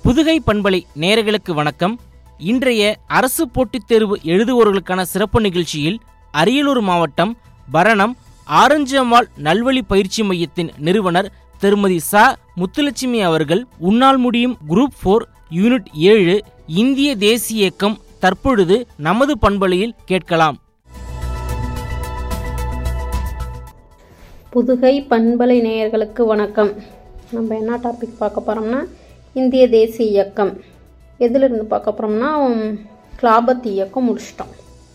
புதுகை பண்பலை நேயர்களுக்கு வணக்கம் இன்றைய அரசு போட்டித் தேர்வு எழுதுவோர்களுக்கான சிறப்பு நிகழ்ச்சியில் அரியலூர் மாவட்டம் பரணம் ஆரஞ்சு அம்மாள் நல்வழி பயிற்சி மையத்தின் நிறுவனர் திருமதி ச முத்துலட்சுமி அவர்கள் உன்னால் முடியும் குரூப் ஃபோர் யூனிட் ஏழு இந்திய தேசிய இயக்கம் தற்பொழுது நமது பண்பலையில் கேட்கலாம் புதுகை பண்பலை நேயர்களுக்கு வணக்கம் நம்ம என்ன டாபிக் பார்க்க போகிறோம்னா இந்திய தேசிய இயக்கம் எதிலிருந்து பார்க்க போகிறோம்னா கிளாபத் இயக்கம் முடிச்சிட்டோம்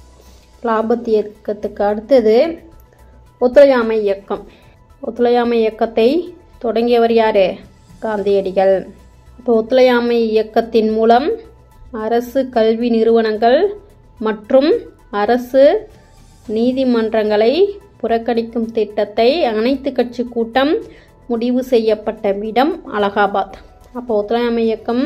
கிளாபத் இயக்கத்துக்கு அடுத்தது ஒத்துழையாமை இயக்கம் ஒத்துழையாமை இயக்கத்தை தொடங்கியவர் யார் காந்தியடிகள் இப்போ ஒத்துழையாமை இயக்கத்தின் மூலம் அரசு கல்வி நிறுவனங்கள் மற்றும் அரசு நீதிமன்றங்களை புறக்கணிக்கும் திட்டத்தை அனைத்து கட்சி கூட்டம் முடிவு செய்யப்பட்ட இடம் அலகாபாத் அப்போ ஒத்துழையாமை இயக்கம்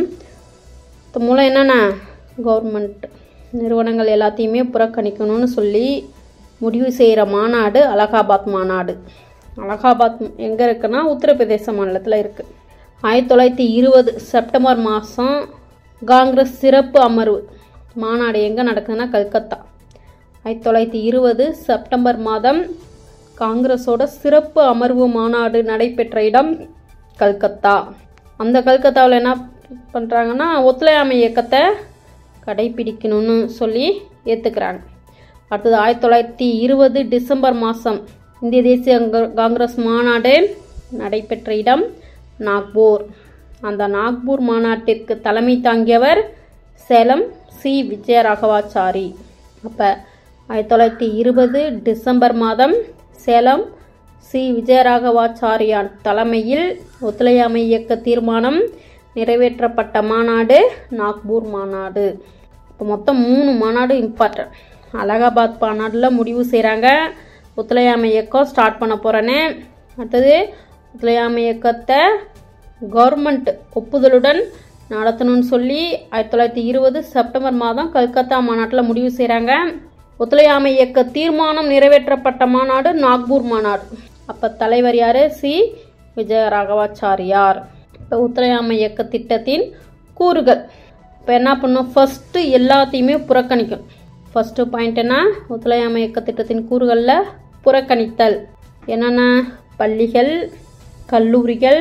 இது மூலம் என்னென்ன கவர்மெண்ட் நிறுவனங்கள் எல்லாத்தையுமே புறக்கணிக்கணும்னு சொல்லி முடிவு செய்கிற மாநாடு அலகாபாத் மாநாடு அலகாபாத் எங்கே இருக்குன்னா உத்தரப்பிரதேச மாநிலத்தில் இருக்குது ஆயிரத்தி தொள்ளாயிரத்தி இருபது செப்டம்பர் மாதம் காங்கிரஸ் சிறப்பு அமர்வு மாநாடு எங்கே நடக்குதுன்னா கல்கத்தா ஆயிரத்தி தொள்ளாயிரத்தி இருபது செப்டம்பர் மாதம் காங்கிரஸோட சிறப்பு அமர்வு மாநாடு நடைபெற்ற இடம் கல்கத்தா அந்த கல்கத்தாவில் என்ன பண்ணுறாங்கன்னா ஒத்துழையாமை இயக்கத்தை கடைபிடிக்கணும்னு சொல்லி ஏற்றுக்கிறாங்க அடுத்தது ஆயிரத்தி தொள்ளாயிரத்தி இருபது டிசம்பர் மாதம் இந்திய தேசிய கங்க- காங்கிரஸ் மாநாடு நடைபெற்ற இடம் நாக்பூர் அந்த நாக்பூர் மாநாட்டிற்கு தலைமை தாங்கியவர் சேலம் சி விஜயராகவாச்சாரி அப்போ ஆயிரத்தி தொள்ளாயிரத்தி இருபது டிசம்பர் மாதம் சேலம் சி விஜயராகவாச்சாரியான் தலைமையில் ஒத்துழையாமை இயக்க தீர்மானம் நிறைவேற்றப்பட்ட மாநாடு நாக்பூர் மாநாடு இப்போ மொத்தம் மூணு மாநாடு இம்பார்ட்டன்ட் அலகாபாத் மாநாட்டில் முடிவு செய்கிறாங்க ஒத்துழையாமை இயக்கம் ஸ்டார்ட் பண்ண போகிறேன்னு அடுத்தது ஒத்துழையாமை இயக்கத்தை கவர்மெண்ட் ஒப்புதலுடன் நடத்தணும்னு சொல்லி ஆயிரத்தி தொள்ளாயிரத்தி இருபது செப்டம்பர் மாதம் கல்கத்தா மாநாட்டில் முடிவு செய்கிறாங்க ஒத்துழையாமை இயக்க தீர்மானம் நிறைவேற்றப்பட்ட மாநாடு நாக்பூர் மாநாடு அப்போ தலைவர் யார் சி விஜயராகவாச்சாரியார் இப்போ ஒத்துழையாமை இயக்க திட்டத்தின் கூறுகள் இப்போ என்ன பண்ணும் ஃபஸ்ட்டு எல்லாத்தையுமே புறக்கணிக்கும் ஃபஸ்ட்டு பாயிண்ட் என்ன ஒத்துழையாமை இயக்க திட்டத்தின் கூறுகளில் புறக்கணித்தல் என்னென்ன பள்ளிகள் கல்லூரிகள்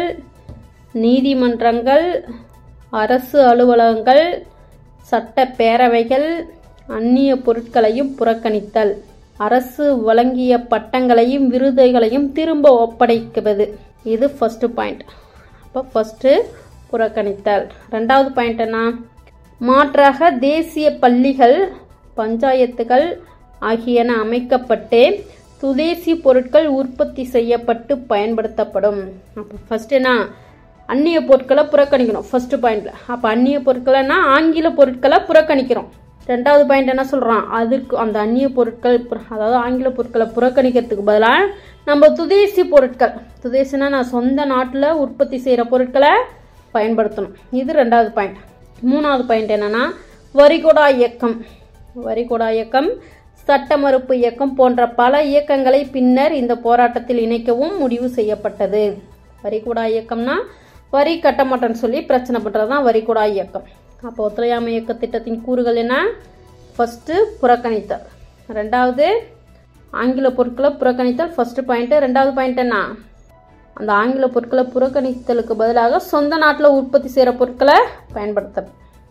நீதிமன்றங்கள் அரசு அலுவலகங்கள் சட்டப்பேரவைகள் அந்நிய பொருட்களையும் புறக்கணித்தல் அரசு வழங்கிய பட்டங்களையும் விருதுகளையும் திரும்ப ஒப்படைக்கிறது இது ஃபஸ்ட்டு பாயிண்ட் அப்போ ஃபஸ்ட்டு புறக்கணித்தல் ரெண்டாவது பாயிண்ட் என்ன மாற்றாக தேசிய பள்ளிகள் பஞ்சாயத்துகள் ஆகியன அமைக்கப்பட்டு சுதேசி பொருட்கள் உற்பத்தி செய்யப்பட்டு பயன்படுத்தப்படும் அப்போ ஃபஸ்ட் என்ன அந்நிய பொருட்களை புறக்கணிக்கணும் ஃபர்ஸ்ட் பாயிண்ட்ல அப்போ அந்நிய பொருட்களைனா ஆங்கில பொருட்களை புறக்கணிக்கிறோம் ரெண்டாவது பாயிண்ட் என்ன சொல்கிறான் அதுக்கு அந்த அந்நிய பொருட்கள் புற- அதாவது ஆங்கில பொருட்களை புறக்கணிக்கிறதுக்கு பதிலாக நம்ம துதேசி பொருட்கள் துதேசினா நான் சொந்த நாட்டில் உற்பத்தி செய்கிற பொருட்களை பயன்படுத்தணும் இது ரெண்டாவது பாயிண்ட் மூணாவது பாயிண்ட் என்னன்னா வரிகொடா இயக்கம் வரிகொடா இயக்கம் சட்ட மறுப்பு இயக்கம் போன்ற பல இயக்கங்களை பின்னர் இந்த போராட்டத்தில் இணைக்கவும் முடிவு செய்யப்பட்டது வரிகொடா இயக்கம்னா வரி கட்ட மாட்டேன்னு சொல்லி பிரச்சனை பண்ணுறது தான் வரிகொடா இயக்கம் அப்போ ஒத்துழையாமை இயக்க திட்டத்தின் கூறுகள் என்ன ஃபஸ்ட்டு புறக்கணித்தல் ரெண்டாவது ஆங்கில பொருட்களை புறக்கணித்தல் ஃபஸ்ட்டு பாயிண்ட்டு ரெண்டாவது பாயிண்ட் என்ன அந்த ஆங்கில பொருட்களை புறக்கணித்தலுக்கு பதிலாக சொந்த நாட்டில் உற்பத்தி செய்கிற பொருட்களை பயன்படுத்த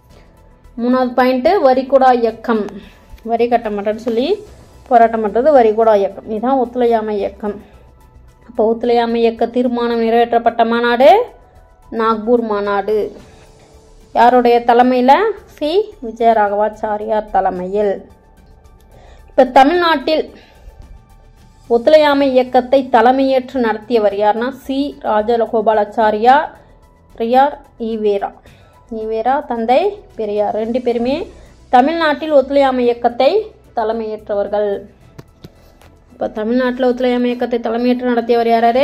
மூணாவது பாயிண்ட்டு வரிகூடா இயக்கம் வரி கட்ட மாட்டேன்னு சொல்லி போராட்டம் பண்ணுறது வரிகூடா இயக்கம் இதுதான் ஒத்துழையாமை இயக்கம் அப்போ ஒத்துழையாமை இயக்க தீர்மானம் நிறைவேற்றப்பட்ட மாநாடு நாக்பூர் மாநாடு யாருடைய தலைமையில் சி விஜயராகவாச்சாரியார் தலைமையில் இப்போ தமிழ்நாட்டில் ஒத்துழையாமை இயக்கத்தை தலைமையேற்று நடத்தியவர் யார்னா சி ராஜகோபாலாச்சாரியார் பெரியார் ஈவேரா ஈவேரா தந்தை பெரியார் ரெண்டு பேருமே தமிழ்நாட்டில் ஒத்துழையாமை இயக்கத்தை தலைமையேற்றவர்கள் இப்போ தமிழ்நாட்டில் ஒத்துழையாமை இயக்கத்தை தலைமையேற்று நடத்தியவர் யாராரு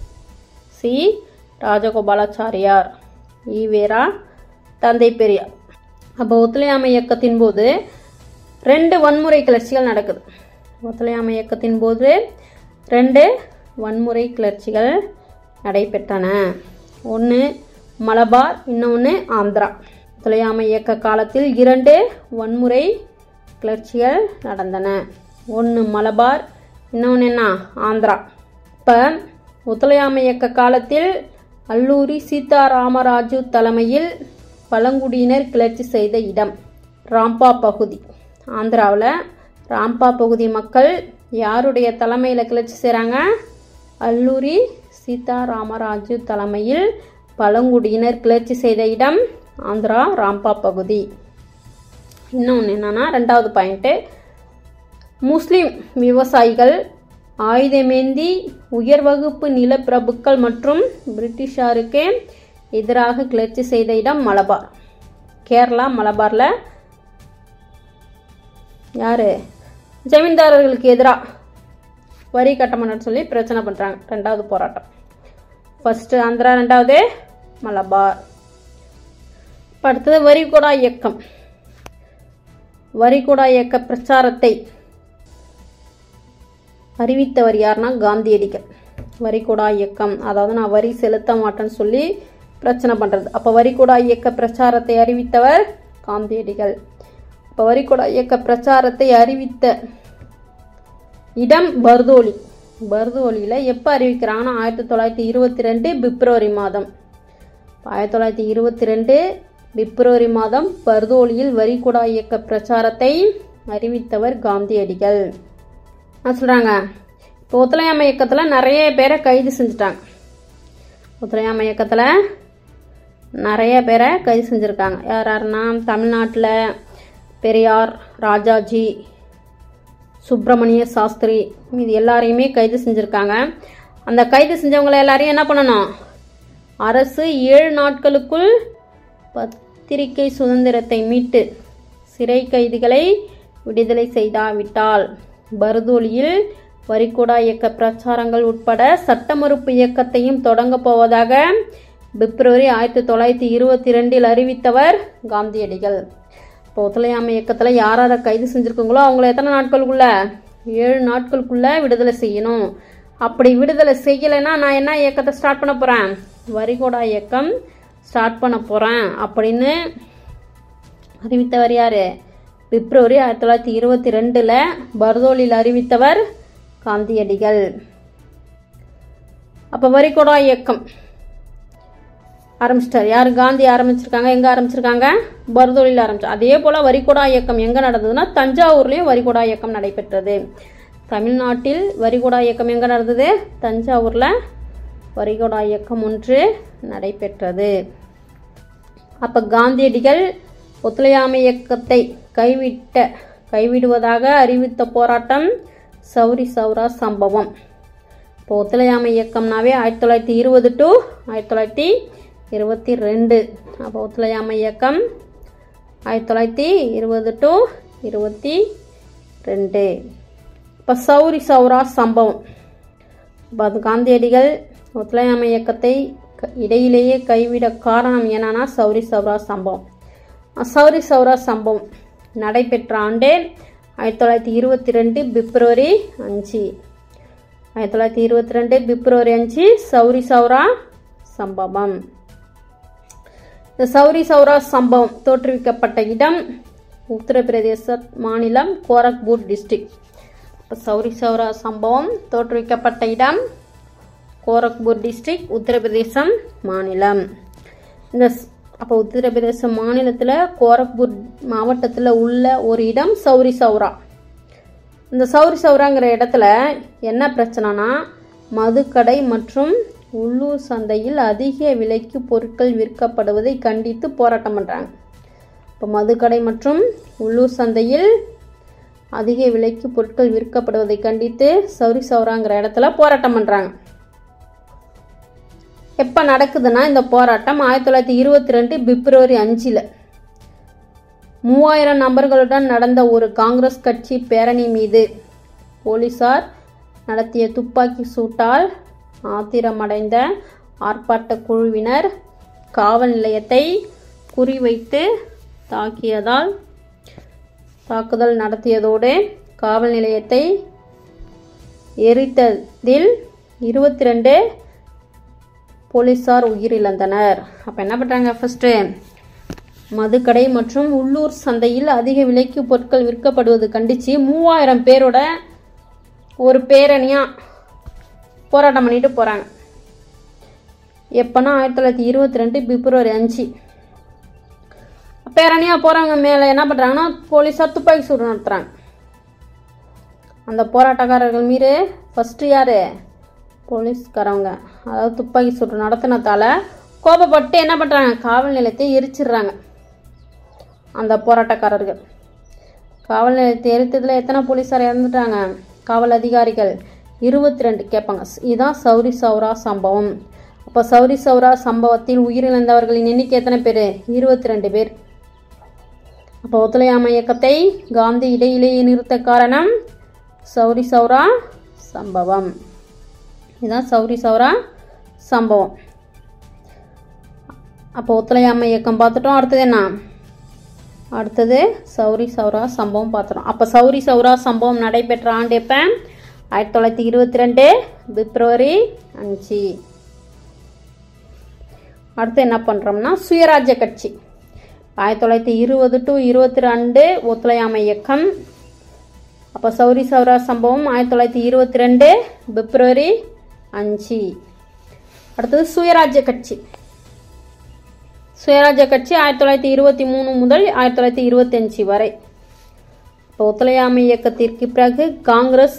சி ராஜகோபாலாச்சாரியார் ஈவேரா தந்தை பெரியார் அப்போ ஒத்துழையாமை இயக்கத்தின் போது ரெண்டு வன்முறை கிளர்ச்சிகள் நடக்குது ஒத்துழையாமை இயக்கத்தின் போது ரெண்டு வன்முறை கிளர்ச்சிகள் நடைபெற்றன ஒன்று மலபார் இன்னொன்று ஆந்திரா ஒத்துழையாமை இயக்க காலத்தில் இரண்டு வன்முறை கிளர்ச்சிகள் நடந்தன ஒன்று மலபார் இன்னொன்று என்ன ஆந்திரா இப்போ ஒத்துழையாமை இயக்க காலத்தில் அல்லூரி சீதாராமராஜு தலைமையில் பழங்குடியினர் கிளர்ச்சி செய்த இடம் ராம்பா பகுதி ஆந்திராவில் ராம்பா பகுதி மக்கள் யாருடைய தலைமையில் கிளர்ச்சி செய்கிறாங்க அல்லூரி சீதாராமராஜு தலைமையில் பழங்குடியினர் கிளர்ச்சி செய்த இடம் ஆந்திரா ராம்பா பகுதி இன்னொன்று என்னன்னா ரெண்டாவது பாயிண்ட்டு முஸ்லிம் விவசாயிகள் ஆயுதமேந்தி உயர் வகுப்பு நிலப்பிரபுக்கள் மற்றும் பிரிட்டிஷாருக்கு எதிராக கிளர்ச்சி செய்த இடம் மலபார் கேரளா மலபாரில் யார் ஜமீன்தாரர்களுக்கு எதிராக வரி கட்ட மாட்டேன்னு சொல்லி பிரச்சனை பண்ணுறாங்க ரெண்டாவது போராட்டம் ஃபஸ்ட்டு ஆந்திரா ரெண்டாவது மலபார் இப்ப அடுத்தது வரிகொடா இயக்கம் வரிகொடா இயக்க பிரச்சாரத்தை அறிவித்தவர் யாருன்னா காந்தியடிகள் வரிகொடா இயக்கம் அதாவது நான் வரி செலுத்த மாட்டேன்னு சொல்லி பிரச்சனை பண்ணுறது அப்போ வரிகொடா இயக்க பிரச்சாரத்தை அறிவித்தவர் காந்தியடிகள் இப்போ வரிகொடா இயக்க பிரச்சாரத்தை அறிவித்த இடம் பர்தோலி பர்தோலியில் எப்போ அறிவிக்கிறாங்கன்னா ஆயிரத்தி தொள்ளாயிரத்தி இருபத்தி ரெண்டு பிப்ரவரி மாதம் ஆயிரத்தி தொள்ளாயிரத்தி இருபத்தி ரெண்டு பிப்ரவரி மாதம் பர்தோலியில் வரிகுடா இயக்க பிரச்சாரத்தை அறிவித்தவர் காந்தியடிகள் என்ன சொல்கிறாங்க இப்போ ஒத்துழையாமை இயக்கத்தில் நிறைய பேரை கைது செஞ்சுட்டாங்க ஒத்துழையாமை இயக்கத்தில் நிறைய பேரை கைது செஞ்சுருக்காங்க யார் யாருன்னா தமிழ்நாட்டில் பெரியார் ராஜாஜி சுப்பிரமணிய சாஸ்திரி இது எல்லாரையுமே கைது செஞ்சுருக்காங்க அந்த கைது செஞ்சவங்களை எல்லாரையும் என்ன பண்ணணும் அரசு ஏழு நாட்களுக்குள் பத்திரிகை சுதந்திரத்தை மீட்டு சிறை கைதிகளை விடுதலை செய்தாவிட்டால் பர்தோலியில் வரிகொடா இயக்க பிரச்சாரங்கள் உட்பட சட்ட மறுப்பு இயக்கத்தையும் தொடங்கப் போவதாக பிப்ரவரி ஆயிரத்தி தொள்ளாயிரத்தி இருபத்தி ரெண்டில் அறிவித்தவர் காந்தியடிகள் இப்போ ஒத்துழையாமை இயக்கத்தில் யார் யாரை கைது செஞ்சுருக்கீங்களோ அவங்கள எத்தனை நாட்களுக்குள்ள ஏழு நாட்களுக்குள்ள விடுதலை செய்யணும் அப்படி விடுதலை செய்யலைன்னா நான் என்ன இயக்கத்தை ஸ்டார்ட் பண்ண போகிறேன் வரிகோடா இயக்கம் ஸ்டார்ட் பண்ண போகிறேன் அப்படின்னு அறிவித்தவர் யார் பிப்ரவரி ஆயிரத்தி தொள்ளாயிரத்தி இருபத்தி ரெண்டில் பர்தோலில் அறிவித்தவர் காந்தியடிகள் அப்போ வரிகொடா இயக்கம் ஆரம்பிச்சிட்டார் யார் காந்தி ஆரம்பிச்சிருக்காங்க எங்கே ஆரம்பிச்சிருக்காங்க பர்தோலியில் ஆரம்பிச்சு அதே போல் வரிகொடா இயக்கம் எங்கே நடந்ததுன்னா தஞ்சாவூர்லேயும் வரிகொடா இயக்கம் நடைபெற்றது தமிழ்நாட்டில் வரிகொடா இயக்கம் எங்கே நடந்தது தஞ்சாவூரில் வரிகொடா இயக்கம் ஒன்று நடைபெற்றது அப்போ காந்தியடிகள் ஒத்துழையாமை இயக்கத்தை கைவிட்ட கைவிடுவதாக அறிவித்த போராட்டம் சௌரி சௌரா சம்பவம் இப்போ ஒத்துழையாமை இயக்கம்னாவே ஆயிரத்தி தொள்ளாயிரத்தி இருபது டு ஆயிரத்தி தொள்ளாயிரத்தி இருபத்தி ரெண்டு அப்போ ஒத்துழையாமை இயக்கம் ஆயிரத்தி தொள்ளாயிரத்தி இருபது டு இருபத்தி ரெண்டு இப்போ சௌரி சௌரா சம்பவம் இப்போ அது காந்தியடிகள் ஒத்துழையாமை இயக்கத்தை க- இடையிலேயே கைவிட காரணம் என்னன்னா சௌரி சௌரா சம்பவம் அஹ் சௌரி சௌரா சம்பவம் நடைபெற்ற ஆண்டு ஆயிரத்தி தொள்ளாயிரத்தி இருபத்தி ரெண்டு பிப்ரவரி அஞ்சு ஆயிரத்தி தொள்ளாயிரத்தி இருபத்தி ரெண்டு பிப்ரவரி அஞ்சு சௌரி சௌரா சம்பவம் இந்த சௌரி சௌரா சம்பவம் தோற்றுவிக்கப்பட்ட இடம் உத்தரப்பிரதேச மாநிலம் கோரக்பூர் டிஸ்ட்ரிக்ட் இப்போ சௌரி சௌரா சம்பவம் தோற்றுவிக்கப்பட்ட இடம் கோரக்பூர் டிஸ்ட்ரிக்ட் உத்தரப்பிரதேசம் மாநிலம் இந்த ஸ்- அப்போ உத்தரப்பிரதேச மாநிலத்தில் கோரக்பூர் மாவட்டத்தில் உள்ள ஒரு இடம் சௌரி சௌரா இந்த சௌரி சௌராங்கிற இடத்துல என்ன பிரச்சனைனா மதுக்கடை மற்றும் உள்ளூர் சந்தையில் அதிக விலைக்கு பொருட்கள் விற்கப்படுவதை கண்டித்து போராட்டம் பண்ணுறாங்க இப்போ மதுக்கடை மற்றும் உள்ளூர் சந்தையில் அதிக விலைக்கு பொருட்கள் விற்கப்படுவதை கண்டித்து சௌரி சௌராங்கிற இடத்துல போராட்டம் பண்ணுறாங்க எப்போ நடக்குதுன்னா இந்த போராட்டம் ஆயிரத்தி தொள்ளாயிரத்தி இருபத்தி ரெண்டு பிப்ரவரி அஞ்சில் மூவாயிரம் நபர்களுடன் நடந்த ஒரு காங்கிரஸ் கட்சி பேரணி மீது போலீசார் நடத்திய துப்பாக்கி சூட்டால் ஆத்திரமடைந்த ஆர்ப்பாட்ட குழுவினர் காவல் நிலையத்தை குறிவைத்து தாக்கியதால் தாக்குதல் நடத்தியதோடு காவல் நிலையத்தை எரித்ததில் இருபத்தி ரெண்டு போலீசார் உயிரிழந்தனர் அப்போ என்ன பண்ணுறாங்க ஃபஸ்ட்டு மதுக்கடை மற்றும் உள்ளூர் சந்தையில் அதிக விலைக்கு பொருட்கள் விற்கப்படுவது கண்டித்து மூவாயிரம் பேரோட ஒரு பேரணியாக போராட்டம் பண்ணிட்டு போகிறாங்க எப்போனா ஆயிரத்தி தொள்ளாயிரத்தி இருபத்தி ரெண்டு பிப்ரவரி அஞ்சு பேரணியாக போகிறவங்க மேலே என்ன பண்ணுறாங்கன்னா போலீஸார் துப்பாக்கி சூடு நடத்துகிறாங்க அந்த போராட்டக்காரர்கள் மீது ஃபஸ்ட்டு யார் போலீஸ்காரவங்க அதாவது துப்பாக்கி சூடு நடத்தினதால கோபப்பட்டு என்ன பண்ணுறாங்க காவல் நிலையத்தை எரிச்சிடுறாங்க அந்த போராட்டக்காரர்கள் காவல் நிலையத்தை எரித்ததில் எத்தனை போலீஸார் இறந்துட்டாங்க காவல் அதிகாரிகள் இருபத்தி ரெண்டு கேட்பாங்க இதுதான் சௌரி சௌரா சம்பவம் அப்போ சௌரி சௌரா சம்பவத்தில் உயிரிழந்தவர்களின் எண்ணிக்கை எத்தனை பேர் இருபத்தி ரெண்டு பேர் அப்போ ஒத்துழையாமை இயக்கத்தை காந்தி இடையிலேயே நிறுத்த காரணம் சௌரி சௌரா சம்பவம் இதுதான் சௌரி சௌரா சம்பவம் அப்போ ஒத்துழையாமை இயக்கம் பார்த்துட்டோம் அடுத்தது என்ன அடுத்தது சௌரி சௌரா சம்பவம் பார்த்துட்டோம் அப்போ சௌரி சௌரா சம்பவம் நடைபெற்ற ஆண்டு எப்போ ஆயிரத்தி தொள்ளாயிரத்தி இருபத்தி ரெண்டு பிப்ரவரி அஞ்சு அடுத்து என்ன பண்ணுறோம்னா சுயராஜ்ய கட்சி ஆயிரத்தி தொள்ளாயிரத்தி இருபது டு இருபத்தி ரெண்டு ஒத்துழையாமை இயக்கம் அப்போ சௌரி சௌரா சம்பவம் ஆயிரத்தி தொள்ளாயிரத்தி இருபத்தி ரெண்டு பிப்ரவரி அஞ்சு அடுத்தது சுயராஜ்ய கட்சி சுயராஜ்ய கட்சி ஆயிரத்தி தொள்ளாயிரத்தி இருபத்தி மூணு முதல் ஆயிரத்தி தொள்ளாயிரத்தி இருபத்தஞ்சு வரை இப்போ ஒத்துழையாமை இயக்கத்திற்கு பிறகு காங்கிரஸ்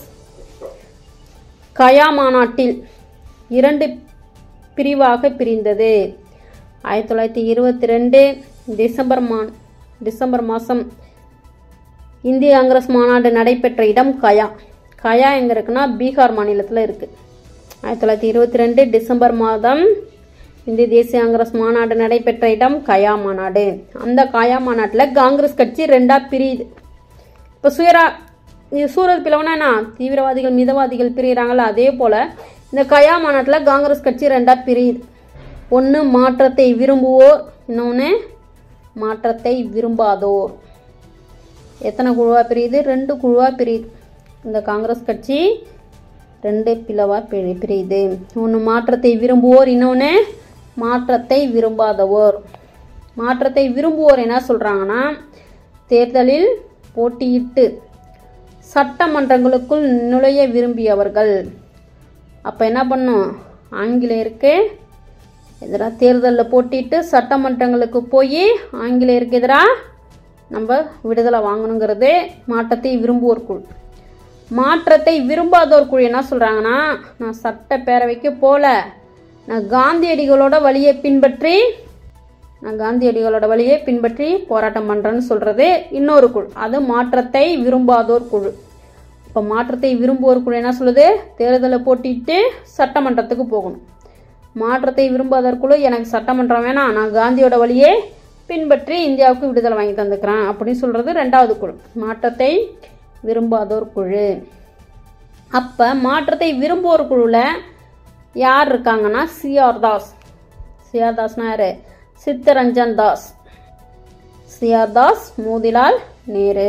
கயா மாநாட்டில் இரண்டு பிரிவாக பிரிந்தது ஆயிரத்தி தொள்ளாயிரத்தி இருபத்தி ரெண்டு டிசம்பர் மா டிசம்பர் மாதம் இந்திய காங்கிரஸ் மாநாடு நடைபெற்ற இடம் கயா கயா எங்கே இருக்குன்னா பீகார் மாநிலத்தில் இருக்குது ஆயிரத்தி தொள்ளாயிரத்தி இருபத்தி ரெண்டு டிசம்பர் மாதம் இந்திய தேசிய காங்கிரஸ் மாநாடு நடைபெற்ற இடம் கயா மாநாடு அந்த கயா மாநாட்டில் காங்கிரஸ் கட்சி ரெண்டாக பிரியுது இப்போ சுயரா இது சூரத் பிளவுனா தீவிரவாதிகள் மிதவாதிகள் பிரிகிறாங்களா அதே போல் இந்த கயா மாநாட்டில் காங்கிரஸ் கட்சி ரெண்டாக பிரியுது ஒன்று மாற்றத்தை விரும்புவோர் இன்னொன்று மாற்றத்தை விரும்பாதோர் எத்தனை குழுவாக பிரியுது ரெண்டு குழுவாக பிரியுது இந்த காங்கிரஸ் கட்சி ரெண்டு பிளவாக பிரி பிரியுது ஒன்று மாற்றத்தை விரும்புவோர் இன்னொன்று மாற்றத்தை விரும்பாதவோர் மாற்றத்தை விரும்புவோர் என்ன சொல்கிறாங்கன்னா தேர்தலில் போட்டியிட்டு சட்டமன்றங்களுக்குள் நுழைய விரும்பியவர்கள் அப்போ என்ன பண்ணும் ஆங்கிலேயருக்கு எதிராக தேர்தலில் போட்டிட்டு சட்டமன்றங்களுக்கு போய் ஆங்கிலேயருக்கு எதிராக நம்ம விடுதலை வாங்கணுங்கிறது மாற்றத்தை விரும்புவோர் குழு மாற்றத்தை விரும்பாதோர் குழு என்ன சொல்கிறாங்கன்னா நான் சட்டப்பேரவைக்கு போல நான் காந்தியடிகளோட வழியை பின்பற்றி நான் காந்தியடிகளோட வழியை பின்பற்றி போராட்டம் பண்ணுறேன்னு சொல்கிறது இன்னொரு குழு அது மாற்றத்தை விரும்பாதோர் குழு இப்போ மாற்றத்தை விரும்புவோர் குழு என்ன சொல்லுது தேர்தலில் போட்டிட்டு சட்டமன்றத்துக்கு போகணும் மாற்றத்தை விரும்பாதோர் குழு எனக்கு சட்டமன்றம் வேணாம் நான் காந்தியோட வழியே பின்பற்றி இந்தியாவுக்கு விடுதலை வாங்கி தந்துக்கிறேன் அப்படின்னு சொல்கிறது ரெண்டாவது குழு மாற்றத்தை விரும்பாதோர் குழு அப்போ மாற்றத்தை விரும்புவோர் குழுவில் யார் இருக்காங்கன்னா சிஆர் தாஸ் சிஆர் தாஸ்னா யார் சித்தரஞ்சன் தாஸ் சிஆர் தாஸ் மோதிலால் நேரு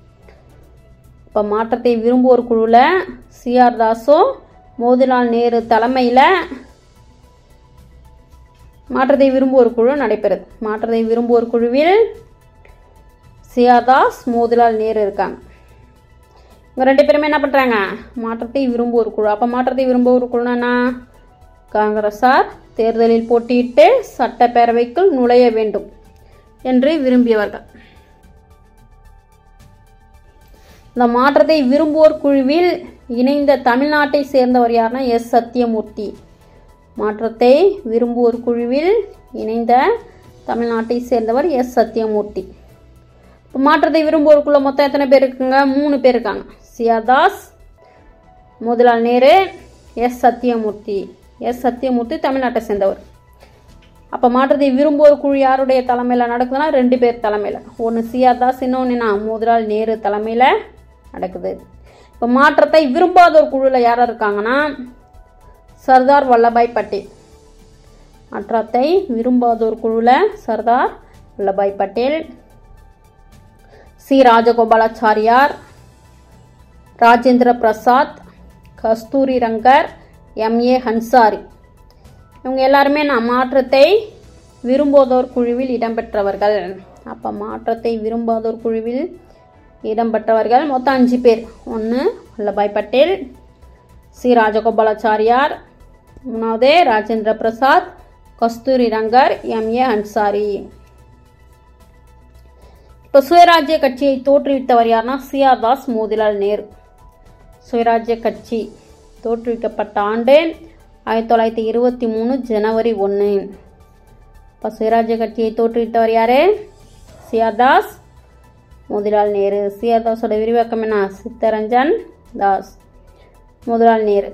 இப்போ மாற்றத்தை விரும்புவோர் குழுவில் சிஆர் தாஸும் மோதிலால் நேரு தலைமையில் மாற்றத்தை விரும்புவோர் குழு நடைபெறுது மாற்றத்தை விரும்புவோர் குழுவில் சிஆர் தாஸ் மோதிலால் நேரு இருக்காங்க இவங்க ரெண்டு பேருமே என்ன பண்ணுறாங்க மாற்றத்தை விரும்புவோர் குழு அப்போ மாற்றத்தை விரும்புவோர் குழுனா காங்கிரஸார் தேர்தலில் போட்டியிட்டு சட்டப்பேரவைக்குள் நுழைய வேண்டும் என்று விரும்பியவர்கள் இந்த மாற்றத்தை விரும்புவோர் குழுவில் இணைந்த தமிழ்நாட்டை சேர்ந்தவர் யாருன்னா எஸ் சத்தியமூர்த்தி மாற்றத்தை விரும்புவோர் குழுவில் இணைந்த தமிழ்நாட்டை சேர்ந்தவர் எஸ் சத்தியமூர்த்தி இப்போ மாற்றத்தை விரும்புவோருக்குள்ள மொத்தம் எத்தனை பேர் இருக்குங்க மூணு பேர் இருக்காங்க சியாதாஸ் மோதிலால் நேரு எஸ் சத்தியமூர்த்தி எஸ் சத்தியமூர்த்தி தமிழ்நாட்டை சேர்ந்தவர் அப்போ மாற்றத்தை விரும்புவோர் குழு யாருடைய தலைமையில் நடக்குதுன்னா ரெண்டு பேர் தலைமையில் ஒன்று சியாதாஸ் இன்னொன்று மோதிலால் நேரு தலைமையில் நடக்குது இப்போ மாற்றத்தை விரும்பாதோர் குழுவில் யார் இருக்காங்கன்னா சர்தார் வல்லபாய் பட்டேல் மாற்றத்தை விரும்பாதோர் குழுவில் சர்தார் வல்லபாய் பட்டேல் சி ராஜகோபாலாச்சாரியார் ராஜேந்திர பிரசாத் கஸ்தூரி ரங்கர் எம்ஏ ஹன்சாரி இவங்க எல்லாருமே நான் மாற்றத்தை விரும்பாதோர் குழுவில் இடம்பெற்றவர்கள் அப்போ மாற்றத்தை விரும்பாதோர் குழுவில் இடம்பெற்றவர்கள் மொத்தம் அஞ்சு பேர் ஒன்று வல்லபாய் பட்டேல் சி ராஜகோபாலாச்சாரியார் மூணாவது ராஜேந்திர பிரசாத் கஸ்தூரி ரங்கர் எம் ஏ அன்சாரி இப்போ சுயராஜ்ய கட்சியை தோற்றுவித்தவர் யாருன்னா சிஆர் தாஸ் மோதிலால் நேரு சுயராஜ்ய கட்சி தோற்றுவிக்கப்பட்ட ஆண்டு ஆயிரத்தி தொள்ளாயிரத்தி இருபத்தி மூணு ஜனவரி ஒன்று இப்போ சுயராஜ்ய கட்சியை தோற்றுவித்தவர் யாரு சிஆர் தாஸ் மோதிலால் நேரு சிஆர் தாஸோட விரிவாக்கம் என்ன சித்தரஞ்சன் தாஸ் மோதிலால் நேரு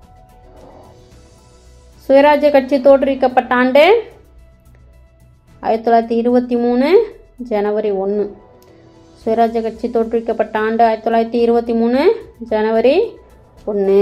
சுயராஜ்ய கட்சி தோற்றுவிக்கப்பட்ட ஆண்டு ஆயிரத்தி தொள்ளாயிரத்தி இருபத்தி மூணு ஜனவரி ஒன்று சுயராஜ்ய கட்சி தோற்றுவிக்கப்பட்ட ஆண்டு ஆயிரத்தி தொள்ளாயிரத்தி இருபத்தி மூணு ஜனவரி ஒன்று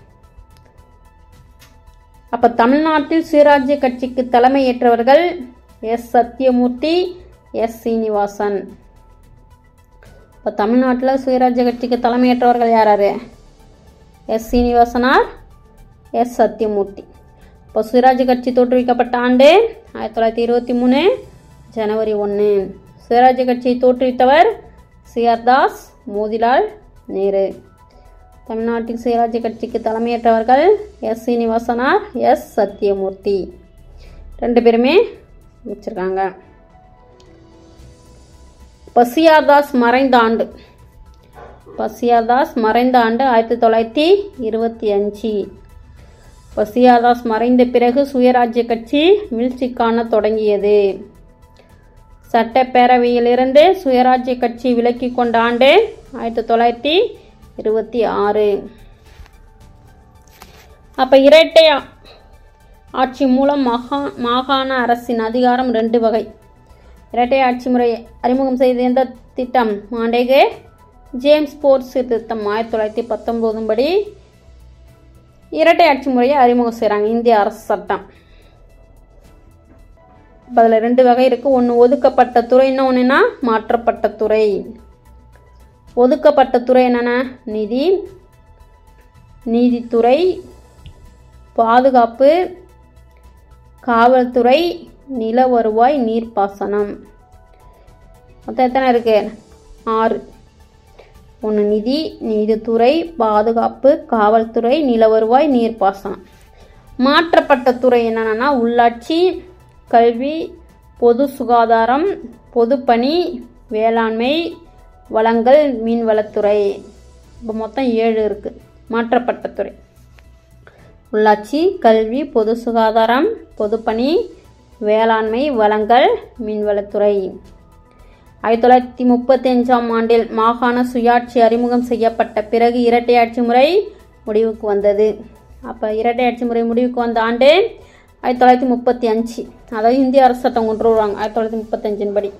அப்போ தமிழ்நாட்டில் சுயராஜ்ய கட்சிக்கு தலைமையேற்றவர்கள் எஸ் சத்யமூர்த்தி எஸ் சீனிவாசன் இப்போ தமிழ்நாட்டில் சுயராஜ்ய கட்சிக்கு தலைமையேற்றவர்கள் யார் யார் எஸ் சீனிவாசனார் எஸ் சத்யமூர்த்தி இப்போ சுயராஜ்ய கட்சி தோற்றுவிக்கப்பட்ட ஆண்டு ஆயிரத்தி தொள்ளாயிரத்தி இருபத்தி மூணு ஜனவரி ஒன்று சுயராஜ்ய கட்சியை தோற்றுவித்தவர் சிஆர் தாஸ் மோதிலால் நேரு தமிழ்நாட்டில் சுயராஜ்ய கட்சிக்கு தலைமையேற்றவர்கள் எஸ் சீனிவாசனார் எஸ் சத்யமூர்த்தி ரெண்டு பேருமே வச்சிருக்காங்க பசியாதாஸ் மறைந்த ஆண்டு பசியாதாஸ் மறைந்த ஆண்டு ஆயிரத்தி தொள்ளாயிரத்தி இருபத்தி அஞ்சு பசியாதாஸ் மறைந்த பிறகு சுயராஜ்ய கட்சி வீழ்ச்சி காண தொடங்கியது சட்டப்பேரவையிலிருந்து சுயராஜ்ய கட்சி விலக்கி கொண்ட ஆண்டு ஆயிரத்தி தொள்ளாயிரத்தி இருபத்தி ஆறு அப்போ இரட்டை ஆ- ஆட்சி மூலம் மகா மாகாண அரசின் அதிகாரம் ரெண்டு வகை இரட்டை ஆட்சி முறை அறிமுகம் செய்த எந்த திட்டம் மாண்டேகே ஜேம்ஸ் போர் சீர்திருத்தம் ஆயிரத்தி தொள்ளாயிரத்தி பத்தொம்போதும் படி இரட்டை ஆட்சி முறையை அறிமுகம் செய்கிறாங்க இந்திய அரசு சட்டம் அதில் ரெண்டு வகை இருக்குது ஒன்று ஒதுக்கப்பட்ட துறை இன்னொன்றுனா மாற்றப்பட்ட துறை ஒதுக்கப்பட்ட துறை என்னென்ன நிதி நீதித்துறை பாதுகாப்பு காவல்துறை நில வருவாய் நீர்ப்பாசனம் மொத்தம் எத்தனை இருக்கு ஆறு ஒன்று நிதி நீதித்துறை பாதுகாப்பு காவல்துறை நில வருவாய் நீர்ப்பாசனம் மாற்றப்பட்ட துறை என்னென்னா உள்ளாட்சி கல்வி பொது சுகாதாரம் பொதுப்பணி வேளாண்மை வளங்கள் மீன்வளத்துறை இப்போ மொத்தம் ஏழு இருக்குது மாற்றப்பட்ட துறை உள்ளாட்சி கல்வி பொது சுகாதாரம் பொதுப்பணி வேளாண்மை வளங்கள் மீன்வளத்துறை ஆயிரத்தி தொள்ளாயிரத்தி முப்பத்தி அஞ்சாம் ஆண்டில் மாகாண சுயாட்சி அறிமுகம் செய்யப்பட்ட பிறகு இரட்டை ஆட்சி முறை முடிவுக்கு வந்தது அப்போ இரட்டை ஆட்சி முறை முடிவுக்கு வந்த ஆண்டு ஆயிரத்தி தொள்ளாயிரத்தி முப்பத்தி அஞ்சு அதாவது இந்திய அரசு சட்டம் கொண்டு வருவாங்க ஆயிரத்தி தொள்ளாயிரத்தி முப்பத்தஞ்சின் படி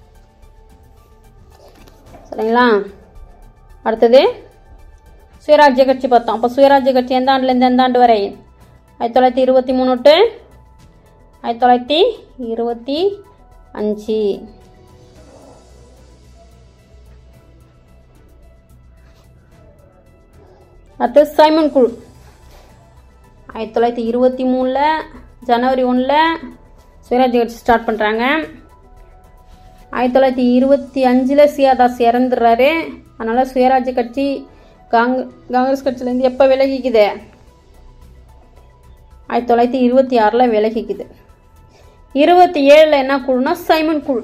சரிங்களா அடுத்தது சுயராஜ்ய கட்சி பார்த்தோம் அப்போ சுயராஜ்ய கட்சி எந்த ஆண்டுலேருந்து எந்த ஆண்டு வரை ஆயிரத்தி தொள்ளாயிரத்தி இருபத்தி மூணு டு ஆயிரத்தி தொள்ளாயிரத்தி இருபத்தி அஞ்சு அடுத்து சைமன் குழு ஆயிரத்தி தொள்ளாயிரத்தி இருபத்தி மூணில் ஜனவரி ஒன்றில் சுயராஜ்ய கட்சி ஸ்டார்ட் பண்ணுறாங்க ஆயிரத்தி தொள்ளாயிரத்தி இருபத்தி அஞ்சில் சியாதாஸ் இறந்துடுறாரு அதனால் சுயராஜ்ய கட்சி காங் காங்கிரஸ் கட்சியிலேருந்து எப்போ விலகிக்குது ஆயிரத்தி தொள்ளாயிரத்தி இருபத்தி ஆறில் விலகிக்குது இருபத்தி ஏழில் என்ன குழுனா சைமன் குழு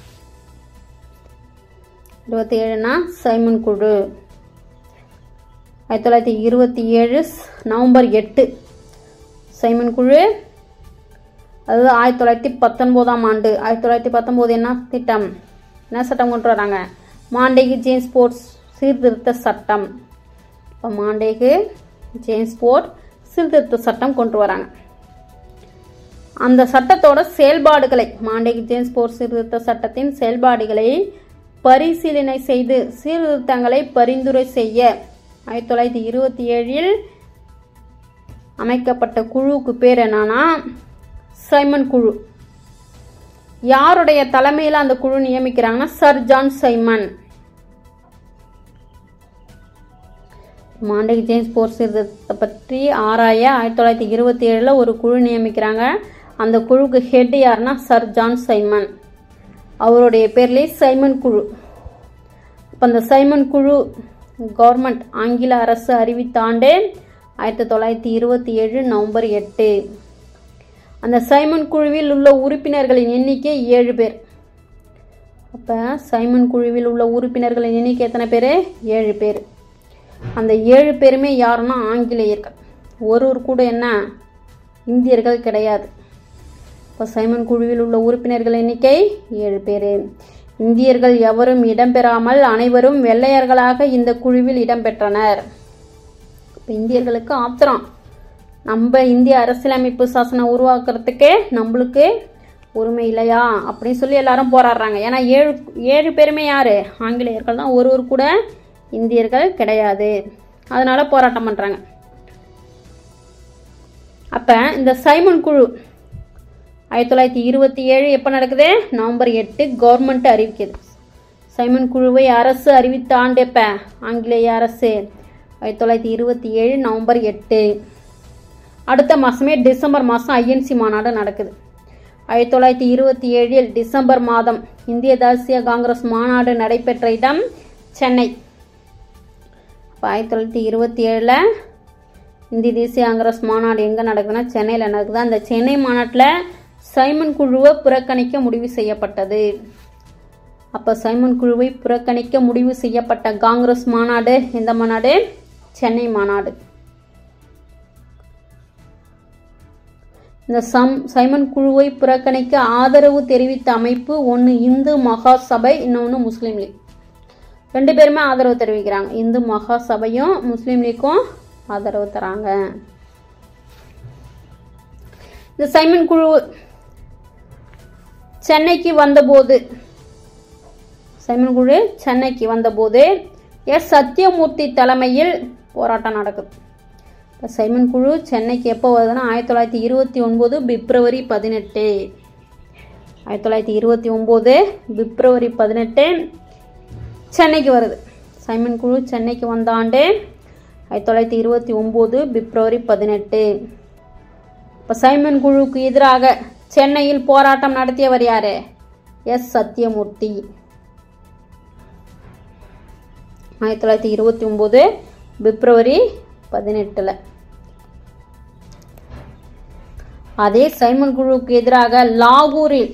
இருபத்தி ஏழுனா சைமன் குழு ஆயிரத்தி தொள்ளாயிரத்தி இருபத்தி ஏழு நவம்பர் எட்டு சைமன் குழு அதாவது ஆயிரத்தி தொள்ளாயிரத்தி பத்தொன்பதாம் ஆண்டு ஆயிரத்தி தொள்ளாயிரத்தி பத்தொம்போது என்ன திட்டம் என்ன சட்டம் கொண்டு வராங்க மாண்டேகு ஜேம்ஸ் போர்ட் சீர்திருத்த சட்டம் இப்போ மாண்டேகு ஜேம்ஸ் போர்ட் சீர்திருத்த சட்டம் கொண்டு வராங்க அந்த சட்டத்தோட செயல்பாடுகளை மாண்டேகு ஜேம்ஸ் போர் சீர்திருத்த சட்டத்தின் செயல்பாடுகளை பரிசீலனை செய்து சீர்திருத்தங்களை பரிந்துரை செய்ய ஆயிரத்தி தொள்ளாயிரத்தி இருபத்தி ஏழில் அமைக்கப்பட்ட குழுவுக்கு பேர் என்னன்னா சைமன் குழு யாருடைய தலைமையில் அந்த குழு நியமிக்கிறாங்கன்னா சர் ஜான் சைமன் மாண்டேக் ஜேம்ஸ் போர் சீர்திருத்தத்தை பற்றி ஆராய ஆயிரத்தி தொள்ளாயிரத்தி இருபத்தி ஏழில் ஒரு குழு நியமிக்கிறாங்க அந்த குழுக்கு ஹெட் யாருன்னா சர் ஜான் சைமன் அவருடைய பேர்லேயே சைமன் குழு இப்போ அந்த சைமன் குழு கவர்மெண்ட் ஆங்கில அரசு அறிவித்த ஆண்டு ஆயிரத்தி தொள்ளாயிரத்தி இருபத்தி ஏழு நவம்பர் எட்டு அந்த சைமன் குழுவில் உள்ள உறுப்பினர்களின் எண்ணிக்கை ஏழு பேர் அப்போ சைமன் குழுவில் உள்ள உறுப்பினர்களின் எண்ணிக்கை எத்தனை பேர் ஏழு பேர் அந்த ஏழு பேருமே யாருன்னா ஆங்கிலேயர்கள் ஒருவர் கூட என்ன இந்தியர்கள் கிடையாது இப்போ சைமன் குழுவில் உள்ள உறுப்பினர்கள் எண்ணிக்கை ஏழு பேர் இந்தியர்கள் எவரும் இடம்பெறாமல் அனைவரும் வெள்ளையர்களாக இந்த குழுவில் இடம்பெற்றனர் இப்போ இந்தியர்களுக்கு ஆத்திரம் நம்ம இந்திய அரசியலமைப்பு சாசனம் உருவாக்குறதுக்கு நம்மளுக்கு உரிமை இல்லையா அப்படின்னு சொல்லி எல்லாரும் போராடுறாங்க ஏன்னா ஏழு ஏழு பேருமே யார் ஆங்கிலேயர்கள் தான் ஒருவர் கூட இந்தியர்கள் கிடையாது அதனால போராட்டம் பண்ணுறாங்க அப்போ இந்த சைமன் குழு ஆயிரத்தி தொள்ளாயிரத்தி இருபத்தி ஏழு எப்போ நடக்குது நவம்பர் எட்டு கவர்மெண்ட் அறிவிக்குது சைமன் குழுவை அரசு அறிவித்த ஆண்டு எப்போ ஆங்கிலேய அரசு ஆயிரத்தி தொள்ளாயிரத்தி இருபத்தி ஏழு நவம்பர் எட்டு அடுத்த மாதமே டிசம்பர் மாதம் ஐஎன்சி மாநாடு நடக்குது ஆயிரத்தி தொள்ளாயிரத்தி இருபத்தி ஏழில் டிசம்பர் மாதம் இந்திய தேசிய காங்கிரஸ் மாநாடு நடைபெற்ற இடம் சென்னை இப்போ ஆயிரத்தி தொள்ளாயிரத்தி இருபத்தி ஏழில் இந்திய தேசிய காங்கிரஸ் மாநாடு எங்கே நடக்குதுன்னா சென்னையில் நடக்குது அந்த சென்னை மாநாட்டில் சைமன் குழுவை புறக்கணிக்க முடிவு செய்யப்பட்டது அப்போ சைமன் குழுவை புறக்கணிக்க முடிவு செய்யப்பட்ட காங்கிரஸ் மாநாடு எந்த மாநாடு சென்னை மாநாடு இந்த சம் சைமன் குழுவை புறக்கணிக்க ஆதரவு தெரிவித்த அமைப்பு ஒன்று இந்து மகா சபை இன்னொன்று முஸ்லீம் லீக் ரெண்டு பேருமே ஆதரவு தெரிவிக்கிறாங்க இந்து மகா சபையும் முஸ்லீம் லீக்கும் ஆதரவு தராங்க இந்த சைமன் குழு சென்னைக்கு வந்தபோது சைமன் குழு சென்னைக்கு வந்தபோது எஸ் சத்யமூர்த்தி தலைமையில் போராட்டம் நடக்குது இப்போ சைமன் குழு சென்னைக்கு எப்போ வருதுன்னா ஆயிரத்தி தொள்ளாயிரத்தி இருபத்தி ஒன்பது பிப்ரவரி பதினெட்டு ஆயிரத்தி தொள்ளாயிரத்தி இருபத்தி ஒம்பது பிப்ரவரி பதினெட்டு சென்னைக்கு வருது சைமன் குழு சென்னைக்கு வந்த ஆண்டு ஆயிரத்தி தொள்ளாயிரத்தி இருபத்தி ஒம்பது பிப்ரவரி பதினெட்டு இப்போ சைமன் குழுவுக்கு எதிராக சென்னையில் போராட்டம் நடத்தியவர் யாரு எஸ் சத்யமூர்த்தி ஆயிரத்தி தொள்ளாயிரத்தி இருபத்தி ஒம்பது பிப்ரவரி பதினெட்டில் அதே சைமன் குழுவுக்கு எதிராக லாகூரில்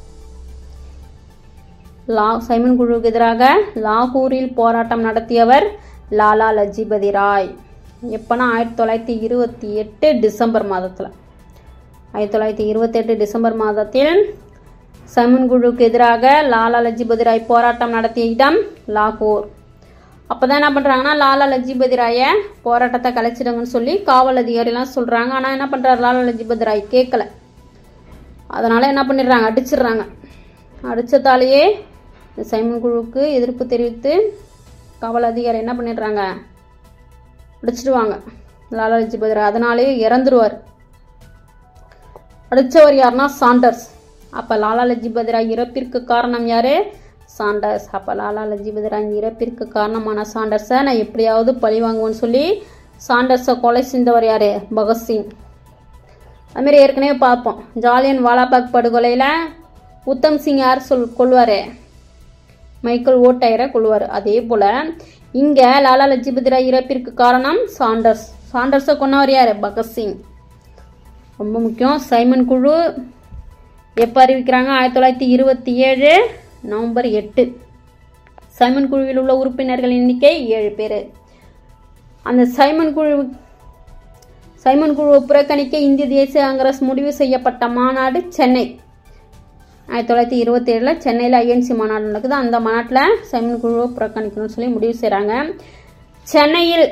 லா சைமன் குழுவுக்கு எதிராக லாகூரில் போராட்டம் நடத்தியவர் லாலா லஜ்பதி ராய் எப்போனா ஆயிரத்தி தொள்ளாயிரத்தி இருபத்தி எட்டு டிசம்பர் மாதத்தில் ஆயிரத்தி தொள்ளாயிரத்தி இருபத்தெட்டு டிசம்பர் மாதத்தில் சைமன் குழுவுக்கு எதிராக லாலா லஜ்பதி ராய் போராட்டம் நடத்திய இடம் லாகூர் அப்போ தான் என்ன பண்ணுறாங்கன்னா லாலா லஜ்பதி ராயை போராட்டத்தை கலைச்சிடுங்கன்னு சொல்லி காவல் அதிகாரிலாம் சொல்கிறாங்க ஆனால் என்ன பண்ணுறாரு லாலா லஜ்பதி ராய் கேட்கல அதனால் என்ன பண்ணிடுறாங்க அடிச்சிடுறாங்க அடித்ததாலேயே இந்த சைமன் குழுவுக்கு எதிர்ப்பு தெரிவித்து காவல் அதிகாரி என்ன பண்ணிடுறாங்க அடிச்சிடுவாங்க லாலா லஜ்பதி ராய் அதனாலேயே இறந்துருவார் அடித்தவர் யாருன்னா சாண்டர்ஸ் அப்போ லாலா லஜ்பதி ராய் இறப்பிற்கு காரணம் யார் சாண்டர்ஸ் அப்போ லாலா லஜ்பதி ராய் இறப்பிற்கு காரணமான சாண்டர்ஸை நான் எப்படியாவது பழி வாங்குவேன்னு சொல்லி சாண்டர்ஸை கொலை செஞ்சவர் யார் பகத்சிங் அதுமாரி ஏற்கனவே பார்ப்போம் ஜாலியன் வாலாபாக் படுகொலையில் உத்தம் சிங் யார் சொல் கொள்வார் மைக்கேல் ஓட்டையரை கொள்வார் அதே போல் இங்கே லாலா லஜ்பதி ராய் இறப்பிற்கு காரணம் சாண்டர்ஸ் சாண்டர்ஸை கொன்னவர் யார் பகத்சிங் ரொம்ப முக்கியம் சைமன் குழு எப்போ அறிவிக்கிறாங்க ஆயிரத்தி தொள்ளாயிரத்தி இருபத்தி ஏழு நவம்பர் எட்டு சைமன் குழுவில் உள்ள உறுப்பினர்கள் எண்ணிக்கை ஏழு பேர் அந்த சைமன் குழு சைமன் குழுவை புறக்கணிக்க இந்திய தேசிய காங்கிரஸ் முடிவு செய்யப்பட்ட மாநாடு சென்னை ஆயிரத்தி தொள்ளாயிரத்தி இருபத்தி ஏழில் சென்னையில் ஐஎன்சி மாநாடு நடக்குது அந்த மாநாட்டில் சைமன் குழுவை புறக்கணிக்கணும்னு சொல்லி முடிவு செய்கிறாங்க சென்னையில்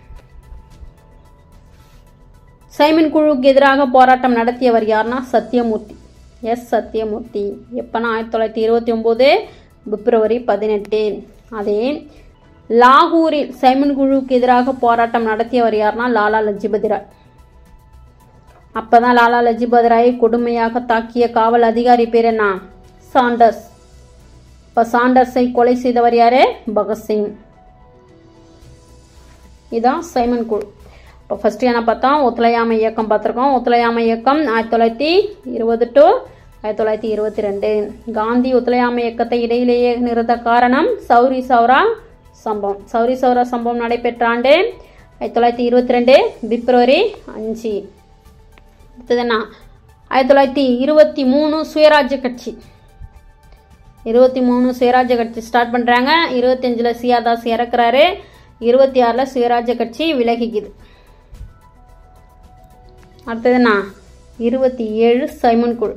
சைமன் குழுவுக்கு எதிராக போராட்டம் நடத்தியவர் யாருன்னா சத்யமூர்த்தி எஸ் சத்யமூர்த்தி எப்போனா ஆயிரத்தி தொள்ளாயிரத்தி இருபத்தி ஒம்பது பிப்ரவரி பதினெட்டு அதே லாகூரில் சைமன் குழுவுக்கு எதிராக போராட்டம் நடத்தியவர் யாருன்னா லாலா லஜ்பதி ராய் அப்பதான் லாலா லஜ்பதி ராயை கொடுமையாக தாக்கிய காவல் அதிகாரி பேர் என்ன சாண்டர்ஸ் இப்போ சாண்டர்ஸை கொலை செய்தவர் யாரு பகத்சிங் இதுதான் சைமன் குழு இப்போ ஃபஸ்ட்டு என்ன பார்த்தோம் ஒத்துழையாமை இயக்கம் பார்த்துருக்கோம் ஒத்துழையாமை இயக்கம் ஆயிரத்தி தொள்ளாயிரத்தி இருபது டு ஆயிரத்தி தொள்ளாயிரத்தி இருபத்தி ரெண்டு காந்தி ஒத்துழையாமை இயக்கத்தை இடையிலேயே நிறுத்த காரணம் சௌரி சௌரா சம்பவம் சௌரி சௌரா சம்பவம் நடைபெற்ற ஆண்டு ஆயிரத்தி தொள்ளாயிரத்தி இருபத்தி ரெண்டு பிப்ரவரி அஞ்சு அடுத்தது என்ன ஆயிரத்தி தொள்ளாயிரத்தி இருபத்தி மூணு சுயராஜ்ய கட்சி இருபத்தி மூணு சுயராஜ்ய கட்சி ஸ்டார்ட் பண்ணுறாங்க இருபத்தஞ்சில் சியாதாஸ் இறக்குறாரு இருபத்தி ஆறில் சுயராஜ்ய கட்சி விலகிக்குது அடுத்ததுண்ணா இருபத்தி ஏழு சைமன் குழு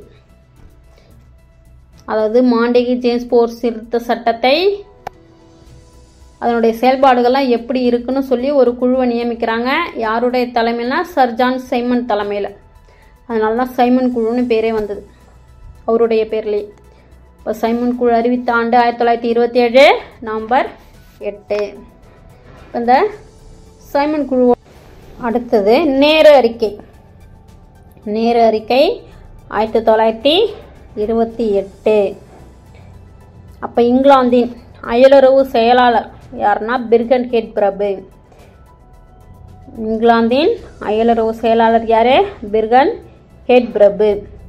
அதாவது மாண்டேகி ஜேம்ஸ் போர் திருத்த சட்டத்தை அதனுடைய செயல்பாடுகள்லாம் எப்படி இருக்குன்னு சொல்லி ஒரு குழுவை நியமிக்கிறாங்க யாருடைய தலைமையில்னா சர் ஜான் சைமன் தலைமையில் அதனால தான் சைமன் குழுன்னு பேரே வந்தது அவருடைய பேர்லேயே இப்போ சைமன் குழு அறிவித்த ஆண்டு ஆயிரத்தி தொள்ளாயிரத்தி இருபத்தி ஏழு நவம்பர் எட்டு இப்ப இந்த சைமன் குழு அடுத்தது நேரு அறிக்கை நேரு அறிக்கை ஆயிரத்தி தொள்ளாயிரத்தி இருபத்தி எட்டு அப்போ இங்கிலாந்தின் அயலுறவு செயலாளர் யாருன்னா பிர்கன் ஹெட் பிரபு இங்கிலாந்தின் அயலுறவு செயலாளர் யாரு பிர்கன் ஹெட் பிரபு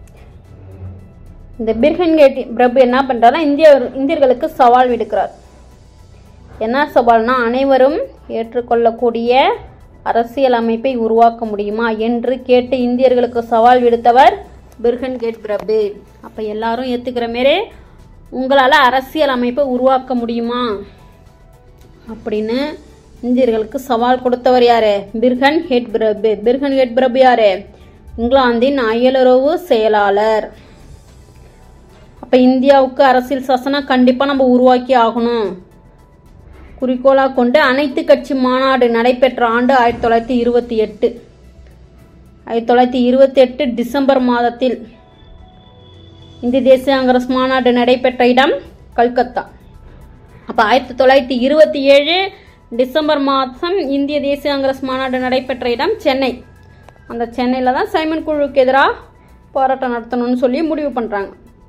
இந்த பிர்கன் ஹெட் பிரபு என்ன பண்ணுறாருன்னா இந்திய இந்தியர்களுக்கு சவால் விடுக்கிறார் என்ன சவால்னா அனைவரும் ஏற்றுக்கொள்ளக்கூடிய அரசியல் அமைப்பை உருவாக்க முடியுமா என்று கேட்டு இந்தியர்களுக்கு சவால் விடுத்தவர் பிர்கன் கேட் பிரபு அப்போ எல்லாரும் ஏற்றுக்கிற மாரி உங்களால் அரசியல் அமைப்பை உருவாக்க முடியுமா அப்படின்னு இந்தியர்களுக்கு சவால் கொடுத்தவர் யாரு பிர்கன் ஹெட் பிரபு பிர்கன் ஹெட் பிரபு யாரு இங்கிலாந்தின் அயலுறவு செயலாளர் அப்போ இந்தியாவுக்கு அரசியல் சாசனம் கண்டிப்பாக நம்ம உருவாக்கி ஆகணும் குறிக்கோளாக கொண்டு அனைத்து கட்சி மாநாடு நடைபெற்ற ஆண்டு ஆயிரத்தி தொள்ளாயிரத்தி இருபத்தி எட்டு ஆயிரத்தி தொள்ளாயிரத்தி இருபத்தி எட்டு டிசம்பர் மாதத்தில் இந்திய தேசிய காங்கிரஸ் மாநாடு நடைபெற்ற இடம் கல்கத்தா அப்போ ஆயிரத்தி தொள்ளாயிரத்தி இருபத்தி ஏழு டிசம்பர் மாதம் இந்திய தேசிய காங்கிரஸ் மாநாடு நடைபெற்ற இடம் சென்னை அந்த சென்னையில் தான் சைமன் குழுவுக்கு எதிராக போராட்டம் நடத்தணும்னு சொல்லி முடிவு பண்ணுறாங்க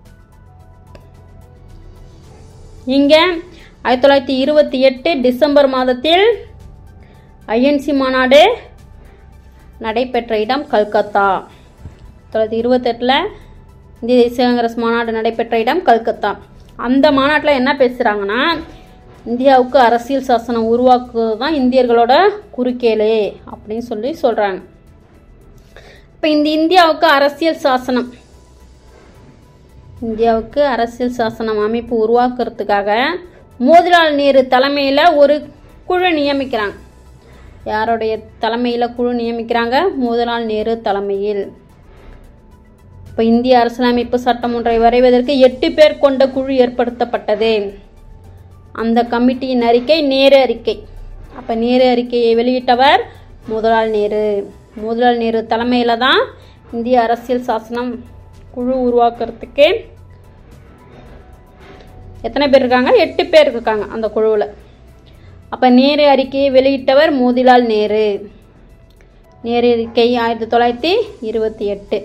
இங்கே ஆயிரத்தி தொள்ளாயிரத்தி இருபத்தி எட்டு டிசம்பர் மாதத்தில் ஐஎன்சி மாநாடு நடைபெற்ற இடம் கல்கத்தா தொள்ளாயிரத்தி இருபத்தெட்டில் இந்திய தேசிய காங்கிரஸ் மாநாடு நடைபெற்ற இடம் கல்கத்தா அந்த மாநாட்டில் என்ன பேசுகிறாங்கன்னா இந்தியாவுக்கு அரசியல் சாசனம் உருவாக்குவது தான் இந்தியர்களோட குறுக்கேளு அப்படின்னு சொல்லி சொல்கிறாங்க இப்போ இந்த இந்தியாவுக்கு அரசியல் சாசனம் இந்தியாவுக்கு அரசியல் சாசனம் அமைப்பு உருவாக்குறதுக்காக மோதிலால் நேரு தலைமையில் ஒரு குழு நியமிக்கிறாங்க யாருடைய தலைமையில் குழு நியமிக்கிறாங்க மோதிலால் நேரு தலைமையில் இப்போ இந்திய அரசியலமைப்பு சட்டம் ஒன்றை வரைவதற்கு எட்டு பேர் கொண்ட குழு ஏற்படுத்தப்பட்டது அந்த கமிட்டியின் அறிக்கை நேரு அறிக்கை அப்போ நேரு அறிக்கையை வெளியிட்டவர் மோதிலால் நேரு மோதிலால் நேரு தலைமையில் தான் இந்திய அரசியல் சாசனம் குழு உருவாக்குறதுக்கு எத்தனை பேர் இருக்காங்க எட்டு பேர் இருக்காங்க அந்த குழுவில் அப்போ நேரு அறிக்கையை வெளியிட்டவர் மோதிலால் நேரு நேரு அறிக்கை ஆயிரத்தி தொள்ளாயிரத்தி இருபத்தி எட்டு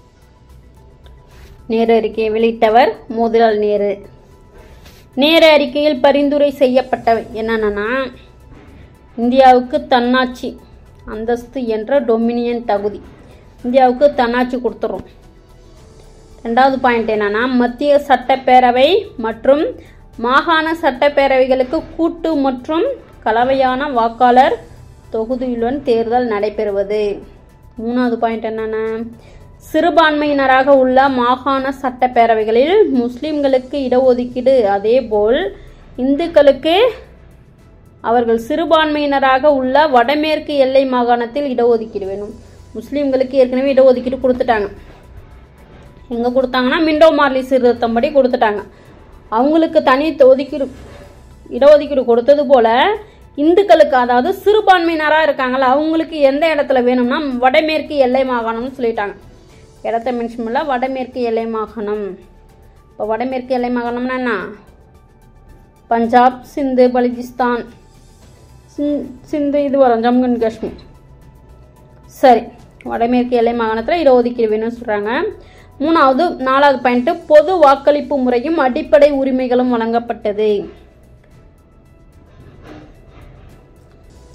நேரு அறிக்கையை வெளியிட்டவர் மோதிலால் நேரு நேரு அறிக்கையில் பரிந்துரை செய்யப்பட்டவை என்னென்னா இந்தியாவுக்கு தன்னாட்சி அந்தஸ்து என்ற டொமினியன் தகுதி இந்தியாவுக்கு தன்னாட்சி கொடுத்துரும் ரெண்டாவது பாயிண்ட் என்னன்னா மத்திய சட்டப்பேரவை மற்றும் மாகாண சட்டப்பேரவைகளுக்கு கூட்டு மற்றும் கலவையான வாக்காளர் தொகுதியுடன் தேர்தல் நடைபெறுவது மூணாவது பாயிண்ட் என்னென்ன சிறுபான்மையினராக உள்ள மாகாண சட்டப்பேரவைகளில் முஸ்லிம்களுக்கு இடஒதுக்கீடு அதேபோல் இந்துக்களுக்கு அவர்கள் சிறுபான்மையினராக உள்ள வடமேற்கு எல்லை மாகாணத்தில் இடஒதுக்கீடு வேணும் முஸ்லிம்களுக்கு ஏற்கனவே இடஒதுக்கீடு கொடுத்துட்டாங்க எங்கே கொடுத்தாங்கன்னா மிண்டோ மார்லி சீர்திருத்தம் படி கொடுத்துட்டாங்க அவங்களுக்கு தனி ஒதுக்கீடு இடஒதுக்கீடு கொடுத்தது போல இந்துக்களுக்கு அதாவது சிறுபான்மையினராக இருக்காங்கல்ல அவங்களுக்கு எந்த இடத்துல வேணும்னா வடமேற்கு எல்லை மாகாணம்னு சொல்லிட்டாங்க இடத்த மென்ஷன் பண்ணல வடமேற்கு எல்லை மாகாணம் இப்போ வடமேற்கு எல்லை மாகாணம்னா என்ன பஞ்சாப் சிந்து பலுச்சிஸ்தான் சிந் சிந்து இது வரும் ஜம்மு அண்ட் காஷ்மீர் சரி வடமேற்கு எல்லை மாகாணத்தில் இடஒதுக்கீடு வேணும்னு சொல்கிறாங்க மூணாவது நாலாவது பாயிண்ட்டு பொது வாக்களிப்பு முறையும் அடிப்படை உரிமைகளும் வழங்கப்பட்டது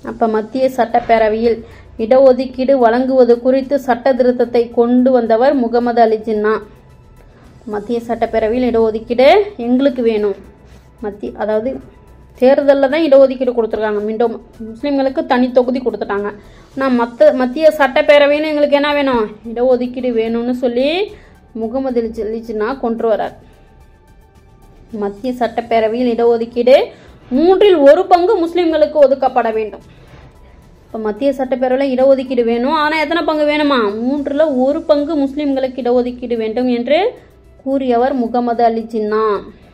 அப்போ மத்திய சட்டப்பேரவையில் இடஒதுக்கீடு வழங்குவது குறித்து சட்ட திருத்தத்தை கொண்டு வந்தவர் முகமது அலி ஜின்னா மத்திய சட்டப்பேரவையில் இடஒதுக்கீடு எங்களுக்கு வேணும் மத்திய அதாவது தேர்தலில் தான் இடஒதுக்கீடு கொடுத்துருக்காங்க மீண்டும் முஸ்லீம்களுக்கு தனி தொகுதி கொடுத்துட்டாங்க ஆனால் மற்ற மத்திய சட்டப்பேரவையில் எங்களுக்கு என்ன வேணும் இடஒதுக்கீடு வேணும்னு சொல்லி முகமது அலி ஜி- அலி ஜின்னா கொண்டு வரார் மத்திய சட்டப்பேரவையில் இடஒதுக்கீடு மூன்றில் ஒரு பங்கு முஸ்லிம்களுக்கு ஒதுக்கப்பட வேண்டும் இப்போ மத்திய சட்டப்பேரவையில் இடஒதுக்கீடு வேணும் ஆனால் எத்தனை பங்கு வேணுமா மூன்றில் ஒரு பங்கு முஸ்லிம்களுக்கு இடஒதுக்கீடு வேண்டும் என்று கூறியவர் முகமது அலி ஜின்னா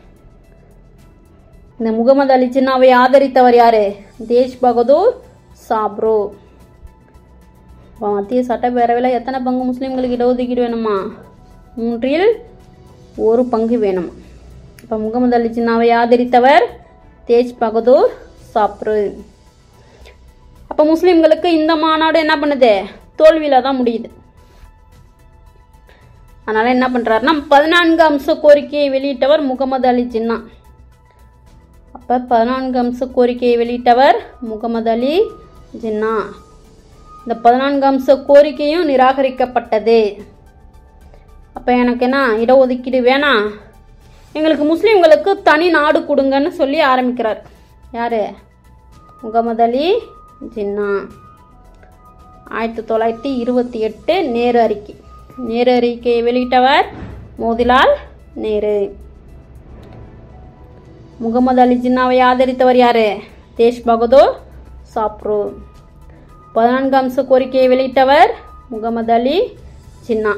இந்த முகமது அலி ஜின்னாவை ஆதரித்தவர் யாரு தேஷ் பகதூர் சாப்ரோ இப்போ மத்திய சட்டப்பேரவையில் எத்தனை பங்கு முஸ்லிம்களுக்கு இடஒதுக்கீடு வேணுமா மூன்றில் ஒரு பங்கு வேணுமா இப்போ முகமது அலி ஜின்னாவை ஆதரித்தவர் தேஜ் பகதூர் சாப்ரு அப்போ முஸ்லீம்களுக்கு இந்த மாநாடு என்ன பண்ணுது தோல்வியில் தான் முடியுது அதனால் என்ன பண்ணுறாருன்னா பதினான்கு அம்ச கோரிக்கையை வெளியிட்டவர் முகமது அலி ஜின்னா அப்போ பதினான்கு அம்ச கோரிக்கையை வெளியிட்டவர் முகமது அலி ஜின்னா இந்த பதினான்கு அம்ச கோரிக்கையும் நிராகரிக்கப்பட்டது அப்போ எனக்கு என்ன இடஒதுக்கீடு வேணாம் எங்களுக்கு முஸ்லீம்களுக்கு தனி நாடு கொடுங்கன்னு சொல்லி ஆரம்பிக்கிறார் யார் முகமது அலி ஜின்னா ஆயிரத்தி தொள்ளாயிரத்தி இருபத்தி எட்டு நேரு அறிக்கை நேரு அறிக்கையை வெளியிட்டவர் மோதிலால் நேரு முகமது அலி ஜின்னாவை ஆதரித்தவர் யார் தேஷ் பகதூர் சாப்ரு பதினான்கு அம்ச கோரிக்கையை வெளியிட்டவர் முகமது அலி ஜின்னா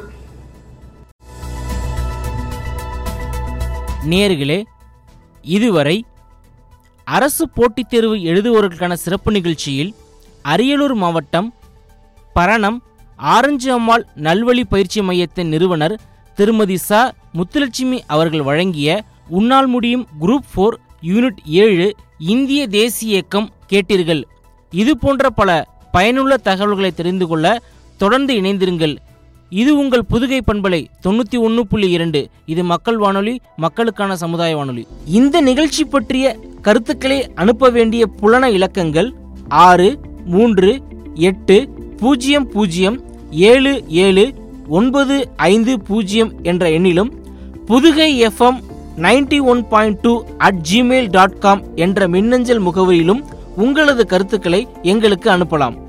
நேர்களே இதுவரை அரசு போட்டித் தேர்வு எழுதுவோர்களுக்கான சிறப்பு நிகழ்ச்சியில் அரியலூர் மாவட்டம் பரணம் ஆரஞ்சு அம்மாள் நல்வழி பயிற்சி மையத்தின் நிறுவனர் திருமதி ச முத்துலட்சுமி அவர்கள் வழங்கிய உன்னால் முடியும் குரூப் ஃபோர் யூனிட் ஏழு இந்திய தேசிய இயக்கம் கேட்டீர்கள் இது போன்ற பல பயனுள்ள தகவல்களை தெரிந்து கொள்ள தொடர்ந்து இணைந்திருங்கள் இது உங்கள் புதுகை பண்பலை தொண்ணூற்றி ஒன்று புள்ளி இரண்டு இது மக்கள் வானொலி மக்களுக்கான சமுதாய வானொலி இந்த நிகழ்ச்சி பற்றிய கருத்துக்களை அனுப்ப வேண்டிய புலன இலக்கங்கள் ஆறு மூன்று எட்டு பூஜ்ஜியம் பூஜ்ஜியம் ஏழு ஏழு ஒன்பது ஐந்து பூஜ்ஜியம் என்ற எண்ணிலும் Pudugai F M ninety one point two at Gmail dot com என்ற மின்னஞ்சல் முகவரியிலும் உங்களது கருத்துக்களை எங்களுக்கு அனுப்பலாம்